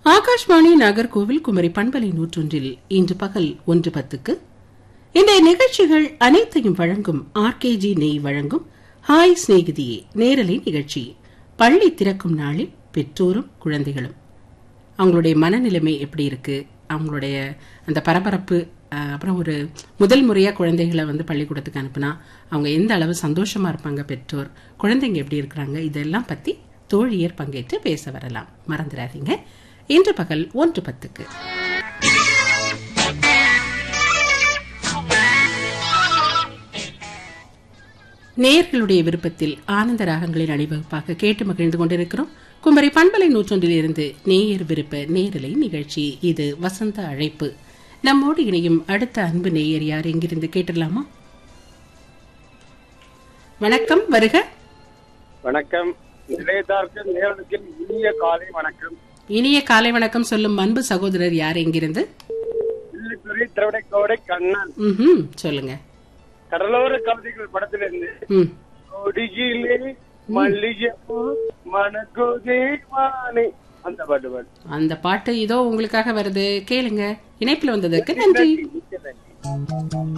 ஆகாஷ்வாணி நாகர்கோவில் குமரி பண்பலை நூற்றொன்றில் இன்று பகல் ஒன்று பத்துக்கு இந்த நிகழ்ச்சிகள் அனைத்தையும் வழங்கும் ஆர்கேஜி நெய் வழங்கும் ஹாய் சிநேகிதியே நேரலை நிகழ்ச்சி பள்ளி திறக்கும் நாளில் பெற்றோரும் குழந்தைகளும் அவங்களுடைய மனநிலைமை எப்படி இருக்கு அவங்களுடைய அந்த பரபரப்பு அஹ், அப்புறம் ஒரு முதல் முறையா குழந்தைகளை வந்து பள்ளிக்கூடத்துக்கு அனுப்புனா அவங்க எந்த அளவு சந்தோஷமா இருப்பாங்க பெற்றோர் குழந்தைங்க எப்படி இருக்கிறாங்க இதெல்லாம் பத்தி தோழியர் பங்கேற்று பேச வரலாம் மறந்துடாதீங்க இன்று பகல் ஒன்று பத்துக்கு நேயர்களுடைய விருப்பத்தில் ஆனந்த ராகங்களின் அணிவகுப்பாக கேட்டு மகிழ்ந்து கொண்டிருக்கிறோம் குமரி பண்பலை நூற்றொன்றில் இருந்து நேயர் விருப்ப நேரலை நிகழ்ச்சி இது வசந்த அழைப்பு நம்மோடு இணையும் அடுத்த அன்பு நேயர் யார் எங்கிருந்து கேட்டுடலாமா வணக்கம் வருக வணக்கம் நிலையத்தாருக்கு நேரலுக்கு இனிய காலை வணக்கம் இனிய காலை வணக்கம் சொல்லும் அன்பு சகோதரர் யார் எங்கிருந்து இல்லித்துறை திரவிடக்கோடை கண்ணன் ம்ஹும் சொல்லுங்க கடலோர கவிதைகள் படத்திலிருந்து ம் கொடியிலே மல்லிகைப்பூ மணக்கோதே வானே அந்த பாட்டு பாட்டு அந்த பாட்டு இதோ உங்களுக்காக வருது கேளுங்க இணைப்பில் வந்ததற்கு நன்றி மிக்க நன்றி